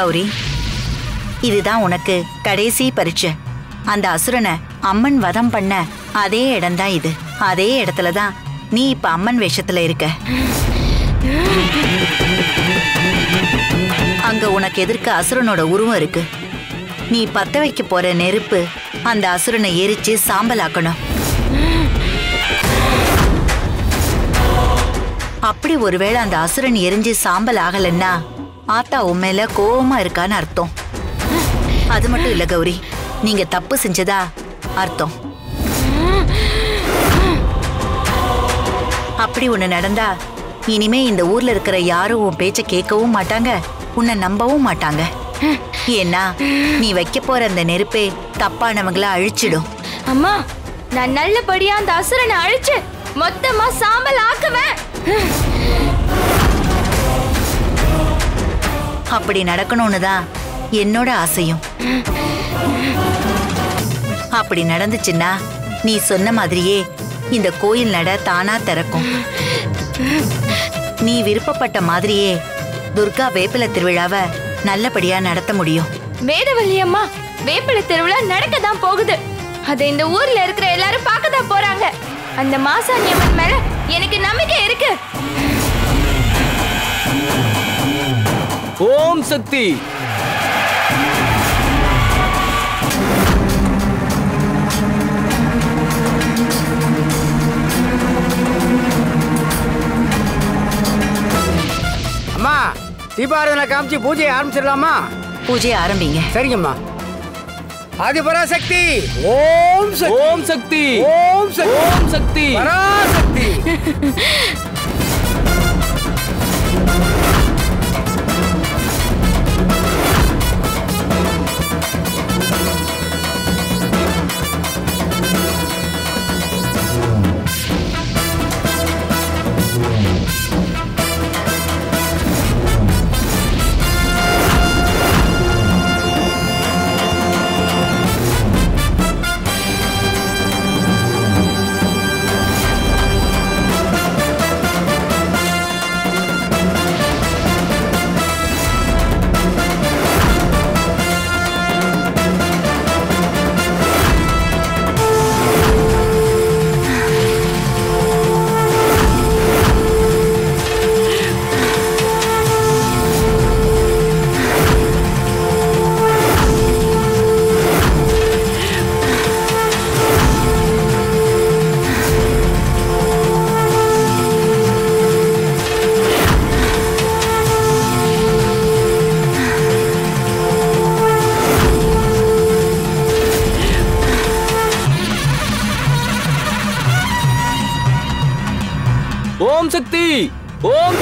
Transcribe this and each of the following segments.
கௌரி இதுதான் உனக்கு கடைசி பரீட்சை அந்த அசுரனை அம்மன் வதம் பண்ண அதே இடம்தான் இது அதே இடத்துல தான் நீ இப்ப அம்மன் வேஷத்துல இருக்க அங்க உனக்கு எதிர்க்க அசுரனோட உருவம் இருக்கு நீ பத்த வைக்க போற நெருப்பு அந்த அசுரனை எரிச்சு சாம்பலாக்கணும் அப்படி ஒருவேளை அந்த அசுரன் எரிஞ்சு சாம்பல் ஆகலன்னா ஆத்தா உண்மையில கோவமா இருக்கான்னு அர்த்தம் அது மட்டும் இல்ல கௌரி நீங்க தப்பு செஞ்சதா அர்த்தம் அப்படி ஒண்ணு நடந்தா இனிமே இந்த ஊர்ல இருக்கிற யாரும் உன் பேச்ச கேட்கவும் மாட்டாங்க உன்னை நம்பவும் மாட்டாங்க ஏன்னா நீ வைக்க போற அந்த நெருப்பே தப்பானவங்கள அழிச்சிடும் அம்மா நான் நல்லபடியா அந்த அசுரனை அழிச்சு மொத்தமா சாம்பல் ஆக்குவேன் அப்படி நடக்கணும்னு தான் என்னோட ஆசையும் அப்படி நடந்துச்சுன்னா நீ சொன்ன மாதிரியே இந்த கோயில் நட தானா திறக்கும் நீ விருப்பப்பட்ட மாதிரியே துர்கா வேப்பில திருவிழாவை நல்லபடியா நடத்த முடியும் வேதவல்லி அம்மா வேப்பிலை திருவிழா நடக்க தான் போகுது அதை இந்த ஊர்ல இருக்கிற எல்லாரும் பார்க்க தான் போறாங்க அந்த மாசாணியம்மன் மேல எனக்கு நம்பிக்கை இருக்கு ஓம் சக்தி அம்மா தீபாராதனை காமிச்சு பூஜையை ஆரம்பிச்சிடலாமா பூஜையை ஆரம்பிங்க சரிங்கம்மா ஆதிபராசக்தி ஓம் சக்தி ஓம் சக்தி ஓம் சக்தி ஓம் சக்தி பராசக்தி ஓம் சக்தி ஓம்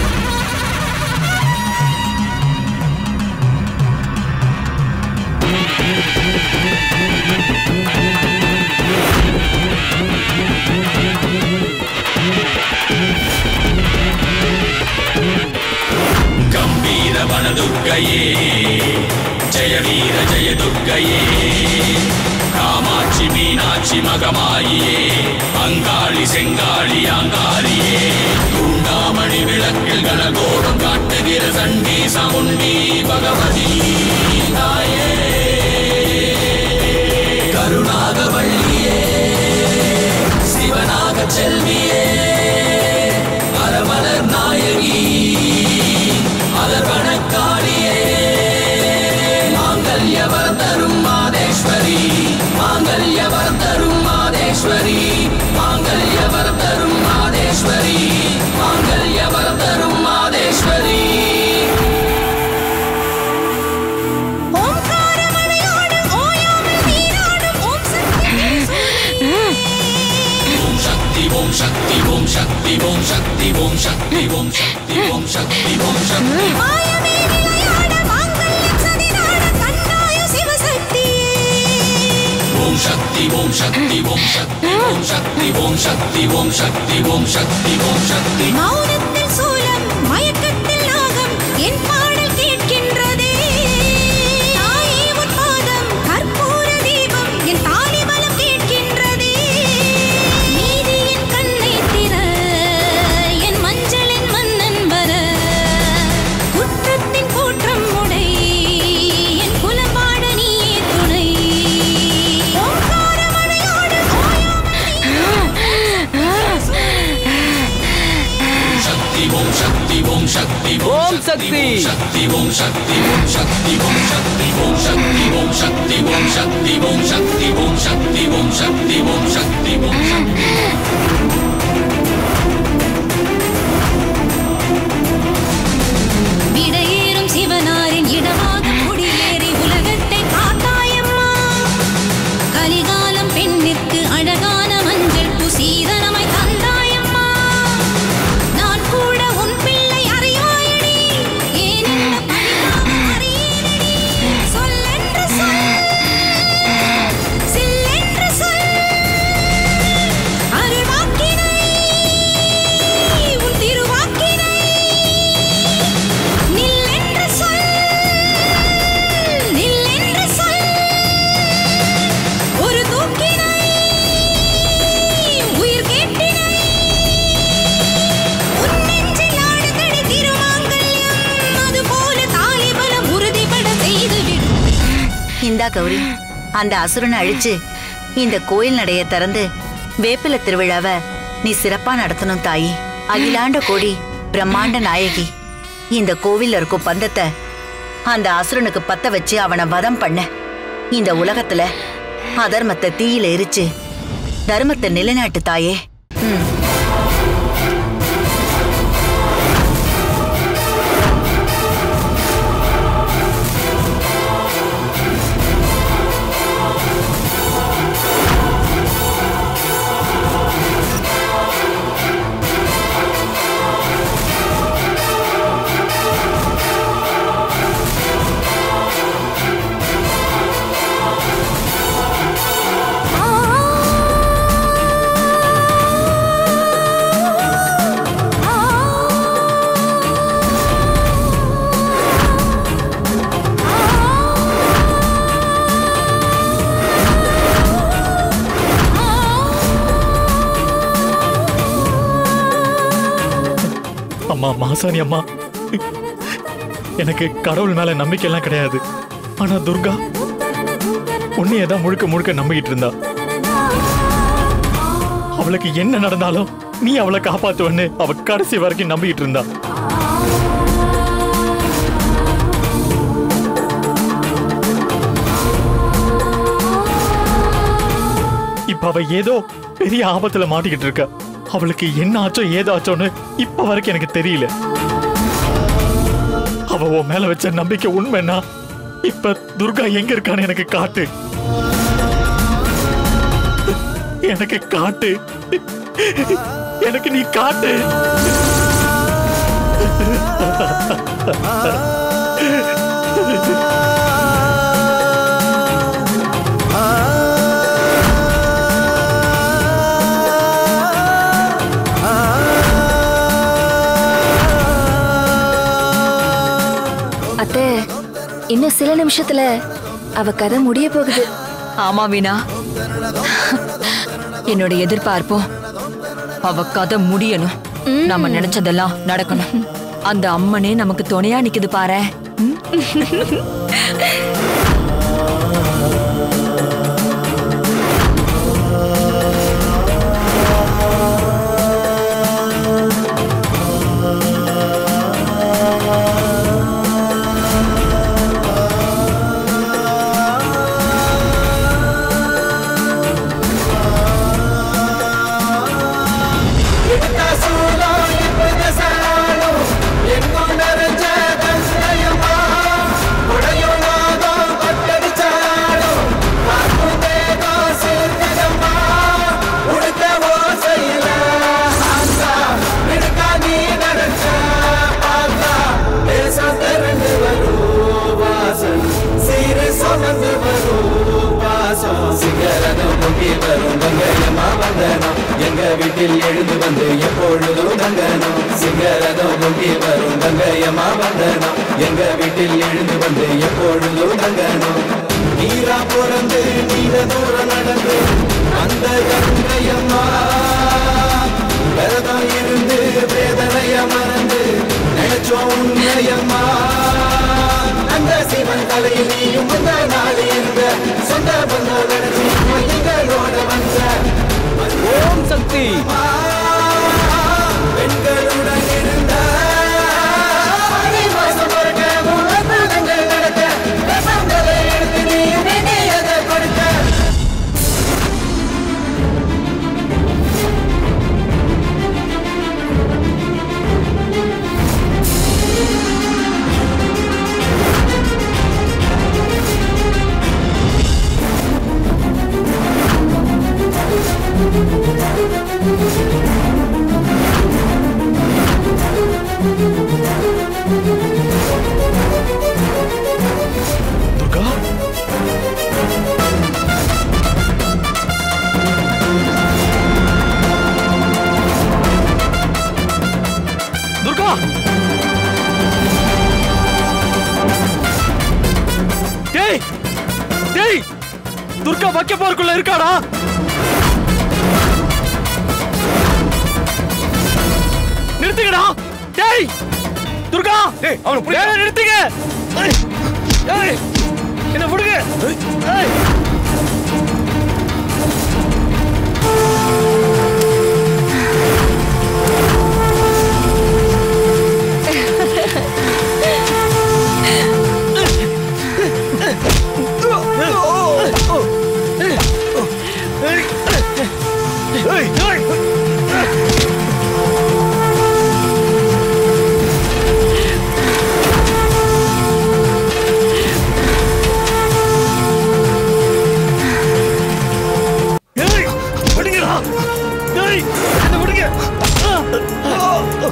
ಗಂಭೀರ ವನದುರ್ಗಯೇ ಜಯ ವೀರ ಜಯ ದುರ್ಗಯೇ காமாட்சி மீனாட்சி மகமாயியே அங்காளி செங்காளி அங்காரியே தூண்டாமணி விளக்கில் கனகோபம் காட்டுகிற சண்டி சமுண்டி பகவதி தாயே கருணாக வள்ளியே சிவனாக செல்வியே அரமலர் நாயகி அதர்வனக்காளியே மாங்கல்யவர் தரும் மாதேஸ்வரி மாங்கல்யவர் தரும் மாதேஸ்வரி மாங்கல்யவர் தரும் மாதேஸ்வரி மாங்கல்யவர் தரும் மாதேஸ்வரி ஓம் சக்தி ஓம் சக்தி ஓம் சக்தி ஓம் சக்தி ஓம் சக்தி ஓம் சக்தி ஓம் சக்தி ஓம் சக்தி ஓம் சக்தி ஓம் சக்தி ஓம் சக்தி ஓம் சக்தி ஓம் சக்தி ஓம் சக்தி ஓம் சக்தி ஓம் சக்தி மௌனத்தில் சூலம் மயக்கத்தில் நாகம் என் பாடல் கேட்கின்றதே தாயே உன் பாதம் கற்பூர தீபம் என் தாலி பலம் கேட்கின்றதே நீதி என் கண்ணை திற என் மஞ்சளின் மன்னன் வர குற்றத்தின் கூற்றம் உடை ஓம் சக்தி ஓம் சக்தி ஓம் சக்தி ஓம் சக்தி ஓம் சக்தி ஓம் சக்தி ஓம் சக்தி ஓம் சக்தி ஓம் சக்தி ஓம் சக்தி ஓம் சக்தி ஓம் சக்தி ஓம் சக்தி விடையேறும் சிவனாரின் இடமாக குடியேறி உலகத்தை காத்தாயம்மா கலிகாலம் பெண்ணிற்கு அழகான மஞ்சள் புசீதனமாய் தந்தாயம்மா நான் கூட உன் பிள்ளை அறியாயடி ஏன் இந்த பரிதாபம் அறியேனடி சொல்லென்று சொல் சில்லென்று சொல் அருள்வாக்கினை உன் திருவாக்கினை நில்லென்று சொல் நில்லென்று சொல் ஒரு தூக்கினை உயிர் கேட்டினை உன் நெஞ்சில் ஆடுதடி திருமாங்கல்யம் அதுபோல தாலி பலம் உறுதிபட செய்துவிடும் இந்தா கௌரி அந்த அசுரனை அழிச்சு இந்த கோயில் நடைய திறந்து வேப்பில திருவிழாவை நீ சிறப்பா நடத்தணும் தாயி அகிலாண்ட கோடி பிரம்மாண்ட நாயகி இந்த கோவில்ல இருக்கும் பந்தத்தை அந்த அசுரனுக்கு பத்த வச்சு அவனை வதம் பண்ண இந்த உலகத்துல அதர்மத்தை தீயில எரிச்சு தர்மத்தை நிலைநாட்டு தாயே ம் அம்மா மாசாணி அம்மா எனக்கு கடவுள் மேல நம்பிக்கை எல்லாம் கிடையாது ஆனா துர்கா உன்னையே தான் முழுக்க முழுக்க நம்பிக்கிட்டு இருந்தா அவளுக்கு என்ன நடந்தாலும் நீ அவளை காப்பாத்துவன்னு அவ கடைசி வரைக்கும் நம்பிக்கிட்டு இருந்தா இப்ப அவ ஏதோ பெரிய ஆபத்துல மாட்டிக்கிட்டு இருக்கா அவளுக்கு என்ன ஆச்சோ ஏதாச்சோன்னு இப்ப வரைக்கும் எனக்கு தெரியல அவ உன் மேல வச்ச நம்பிக்கை உண்மைன்னா இப்ப துர்கா எங்க இருக்கான்னு எனக்கு காட்டு எனக்கு காட்டு எனக்கு நீ காட்டு அத்தை இன்னும் சில நிமிஷத்துல அவ கதை முடிய போகுது ஆமா வீணா என்னோட எதிர்பார்ப்பும் அவ கதை முடியணும் நம்ம நினைச்சதெல்லாம் நடக்கணும் அந்த அம்மனே நமக்கு துணையா நிக்குது பாரு சிங்கரதம் பொங்கி வரும் வெங்கையம்மா வந்தனம் எங்க வீட்டில் எழுந்து வந்து எப்பொழுதும் தங்கணும் சிங்கரதம் பொங்கி வரும் வெங்கையம்மா வந்தனம் எங்க வீட்டில் எழுந்து வந்து எப்பொழுதும் தங்கணும் நீரா பிறந்து நீண்ட தூரம் நடந்து அந்த கங்கையம்மா விரதம் இருந்து வேதனைய மறந்து நினைச்சோம் உண்மையம்மா அந்த சிவன் தலையில் நீயும் வந்த நாள் இருந்த சொந்த பந்தம் நினைச்சு எங்களோட வந்த ஓம் சக்தி பெண்களுடன் இருந்த துர்கா துர்கா டேய் டேய் துர்கா வைக்க போறக்குள்ள இருக்காடா நிறுத்துங்கடா டேய் துர்கா டேய், அவனை பிடிடா. டேய், நிறுத்துங்க ஏய், ஏய், என்ன விடுங்க ஏய். ஏய், ஏய். ஏய், விடுங்கடா. ஏய், என்னை விடுங்க. ஆ, ஆ.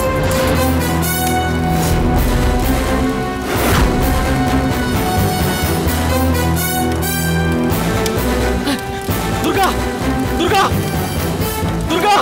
துர்கா துர்கா துர்கா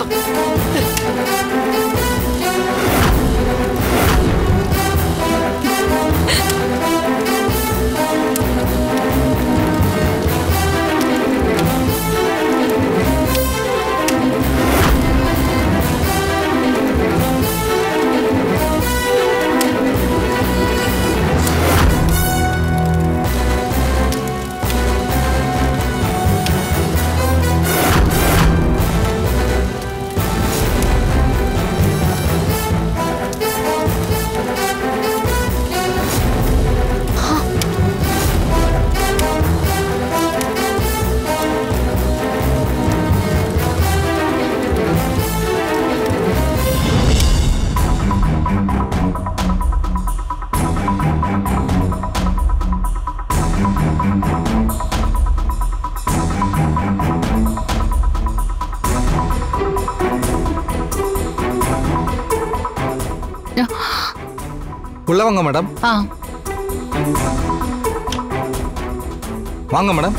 உள்ள வாங்க மேடம் ஆ வாங்க மேடம்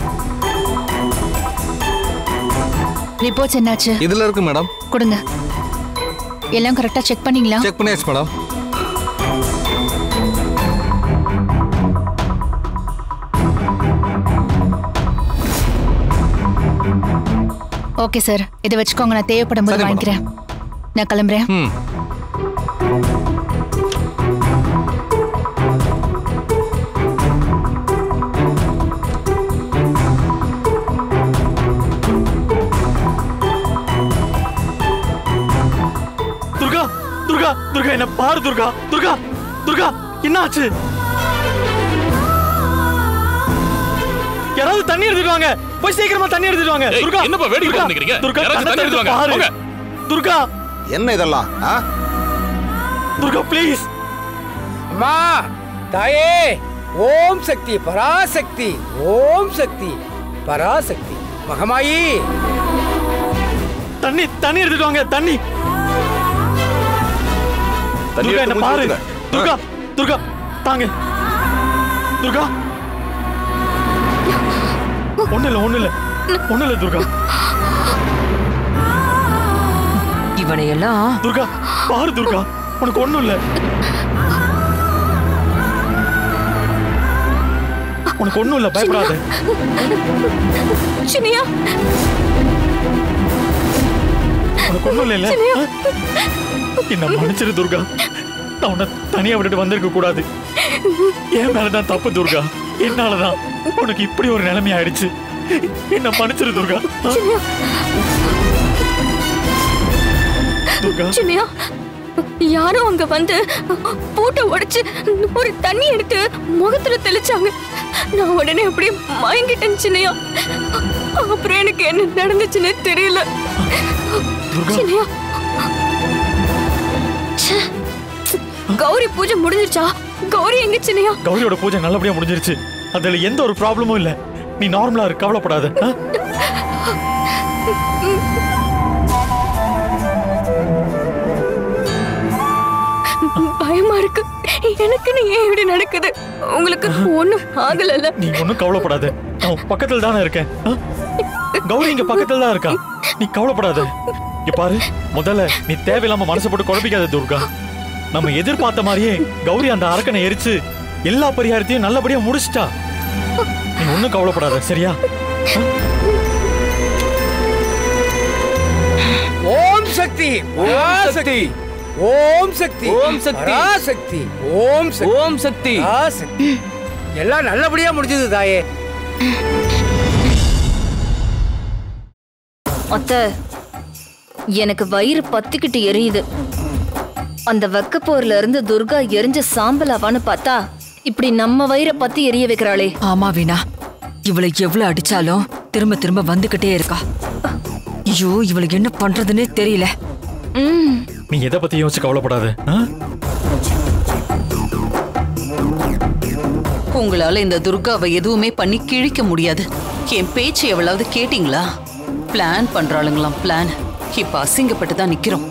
ரிப்போர்ட்ஸ் என்னாச்சு இதுல இருக்கு மேடம் கொடுங்க எல்லாம் கரெக்டா செக் பண்ணீங்களா செக் பண்ணியாச்சு மேடம் ஓகே சார் இதை வச்சுக்கோங்க நான் தேவைப்படும் போது சரி, மேடம். வாங்கிக்கிறேன் நான் கிளம்புறேன் ம் துர்கா துர்கா துர்கா என்ன பாரு துர்கா துர்கா துர்கா என்ன ஆச்சு யாராவது தண்ணி எடுத்துட்டு வாங்க போய் சீக்கிரமா தண்ணி எடுத்துட்டு வாங்க ஏய், துர்கா என்னப்பா வேடிக்கை துர்கா, பார்த்துட்டு நிக்கிறீங்க? துர்கா யாராச்சும் கண்ணை தண்ணி திறந்து எடுத்துட்டு வாங்க. பாரு போங்க. துர்கா என்ன இதெல்லாம் ஆ துர்கா ப்ளீஸ் அம்மா தாயே ஓம் சக்தி பராசக்தி ஓம் சக்தி பராசக்தி மகமாயி தண்ணி தண்ணி எடுத்துட்டு வாங்க தண்ணி தண்ணி துர்கா எடுத்து என்ன பாரு ஊத்துங்க. துர்கா துர்கா தாங்க துர்கா ஒண்ணு இல்ல ஒண்ணு இல்ல ஒண்ணு இல்ல துர்கா இவனை எல்லாம் துர்கா பாரு துர்கா உனக்கு ஒண்ணும் இல்ல உனக்கு ஒண்ணும் இல்ல பயப்படாத சினியா உனக்கு ஒண்ணும் இல்ல இல்ல என்ன மன்னிச்சிரு துர்கா நான் உன்னை தனியா விட்டுட்டு வந்திருக்க கூடாது என் மேலதான் தப்பு துர்கா என்னாலதான் உனக்கு இப்படி ஒரு நிலைமை ஆயிடுச்சு என்ன மன்னிச்சிரு துர்கா துர்கா சின்னையா யாரோ அங்க வந்து பூட்டை உடைச்சு ஒரு தண்ணி எடுத்து முகத்துல தெளிச்சாங்க நான் உடனே அப்படியே மயங்கிட்டேன் சின்னையா அப்புறம் எனக்கு என்ன நடந்துச்சுன்னு தெரியல துர்கா சின்னையா ச்சே. கௌரி பூஜை முடிஞ்சிருச்சா கௌரி எங்க சின்னையா கௌரியோட பூஜை நல்லபடியா முடிஞ்சிருச்சு அதுல எந்த ஒரு ப்ராப்ளமும் இல்ல நீ நார்மலா இரு கவலைப்படாத ஆ? எனக்குன்னு ஏன் இப்படி நடக்குது உங்களுக்கு ஒண்ணும் ஆகலல்ல நீ ஒன்றும் கவலைப்படாத நான் பக்கத்துல தானே இருக்கேன் ஆ? கௌரி இங்க பக்கத்துல தான் இருக்கா நீ கவலைப்படாத இங்க பாரு முதல்ல நீ தேவையில்லாம மனசை போட்டு குழப்பிக்காத துர்கா நம்ம எதிர்பார்த்த மாதிரியே கௌரி அந்த அரக்கனை எரிச்சு எல்லா பரிகாரத்தையும் நல்லபடியா முடிச்சிட்டா நீ ஒன்றும் கவலைப்படாத சரியா ஓம் சக்தி ஓம் சக்தி ஓம் சக்தி ஓம் சக்தி. சக்தி ஓம் சக்தி ஓம் சக்தி சக்தி எல்லாம் நல்லபடியா முடிஞ்சது தாயே அத்த எனக்கு வயிறு பத்திக்கிட்டு எரியுது அந்த வெக்கப்போர்ல இருந்து துர்கா எரிஞ்ச சாம்பலாவான்னு பார்த்தா இப்படி நம்ம வயிறை பத்தி எரிய வைக்கிறாளே ஆமா வீணா இவளை எவ்வளவு அடிச்சாலும் திரும்ப திரும்ப வந்துகிட்டே இருக்கா ஐயோ இவளுக்கு என்ன பண்றதுன்னே தெரியல ம் நீ எதை பத்தி யோசிச்சு கவலைப்படாத ஆ? உங்களால இந்த துர்காவை எதுவுமே பண்ணி கிழிக்க முடியாது என் பேச்சு எவ்வளவு கேட்டீங்களா பிளான் பண்றாளுங்களாம் பிளான் இப்ப அசிங்கப்பட்டு தான் நிக்கிறோம்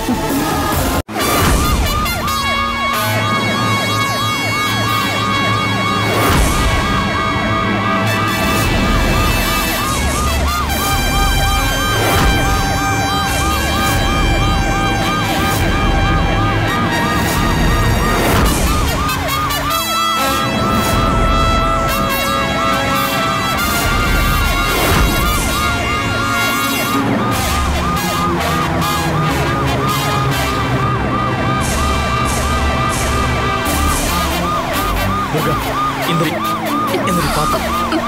துர்கா இந்திரி இந்திரி பார்த்து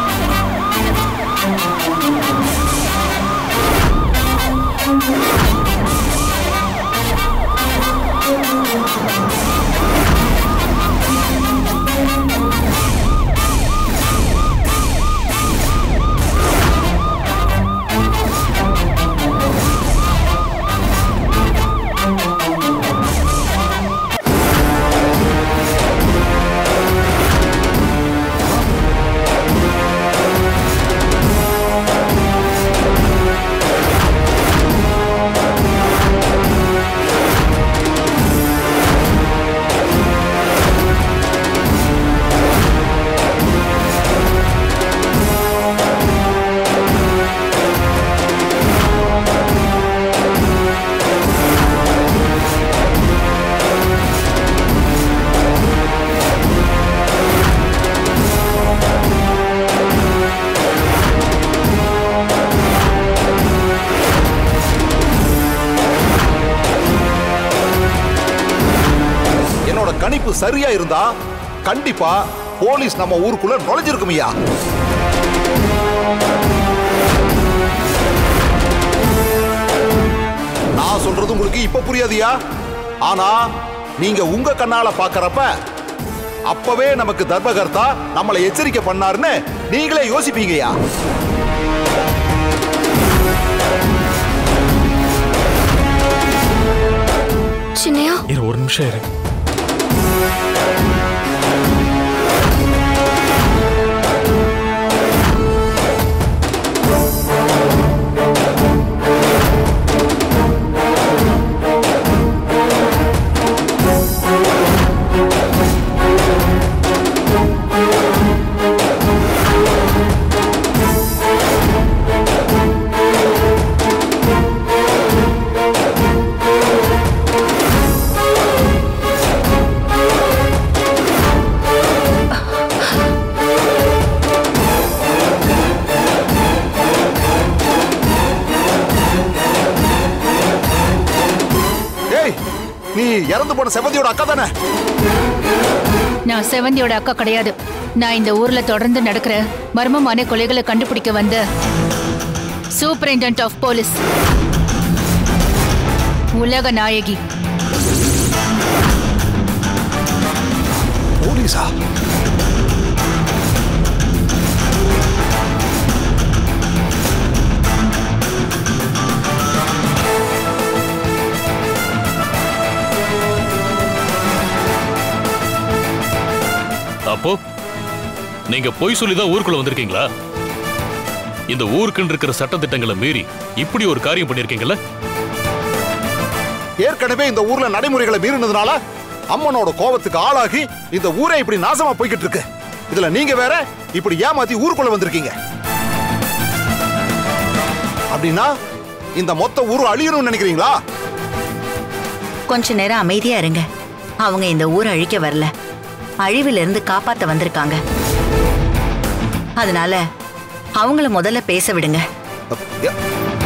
என்னோட கணிப்பு சரியா இருந்தா கண்டிப்பா போலீஸ் நம்ம ஊருக்குள்ள நுழைஞ்சிருக்குமையா நான் சொல்றது உங்களுக்கு இப்ப புரியாதியா ஆனா நீங்க உங்க கண்ணால பாக்குறப்ப அப்பவே நமக்கு தர்மகர்த்தா நம்மளை எச்சரிக்கை பண்ணாருன்னு நீங்களே யோசிப்பீங்கயா சின்னையா இரு ஒரு நிமிஷம் இரு ஏய் நீ இறந்து போன செவந்தியோட அக்கா தானே நான் செவந்தியோட அக்கா கிடையாது நான் இந்த ஊர்ல தொடர்ந்து நடக்கிற மர்மமான கொலைகளை கண்டுபிடிக்க வந்த சூப்பரிண்டென்ட் ஆஃப் போலீஸ் உலக நாயகி போலீஸா அப்போ நீங்க பொய் சொல்லி தான் ஊருக்குள்ள வந்திருக்கீங்களா இந்த ஊருக்குன்னு இருக்கிற சட்டத்திட்டங்களை மீறி இப்படி ஒரு காரியம் பண்ணிருக்கீங்கல்ல ஏற்கனவே இந்த ஊர்ல நடைமுறைகளை மீறினதுனால அம்மனோட கோபத்துக்கு ஆளாகி இந்த ஊரே இப்படி நாசமா போய்கிட்டு இருக்கு இதுல நீங்க வேற இப்படி ஏமாத்தி ஊருக்குள்ள வந்திருக்கீங்க அப்படின்னா இந்த மொத்த ஊரு அழியணும்னு நினைக்கிறீங்களா கொஞ்ச நேரம் அமைதியா இருங்க அவங்க இந்த ஊரை அழிக்க வரல அழிவில இருந்து காப்பாத்த வந்திருக்காங்க அதனால அவங்கள முதல்ல பேச விடுங்க அப்- ய-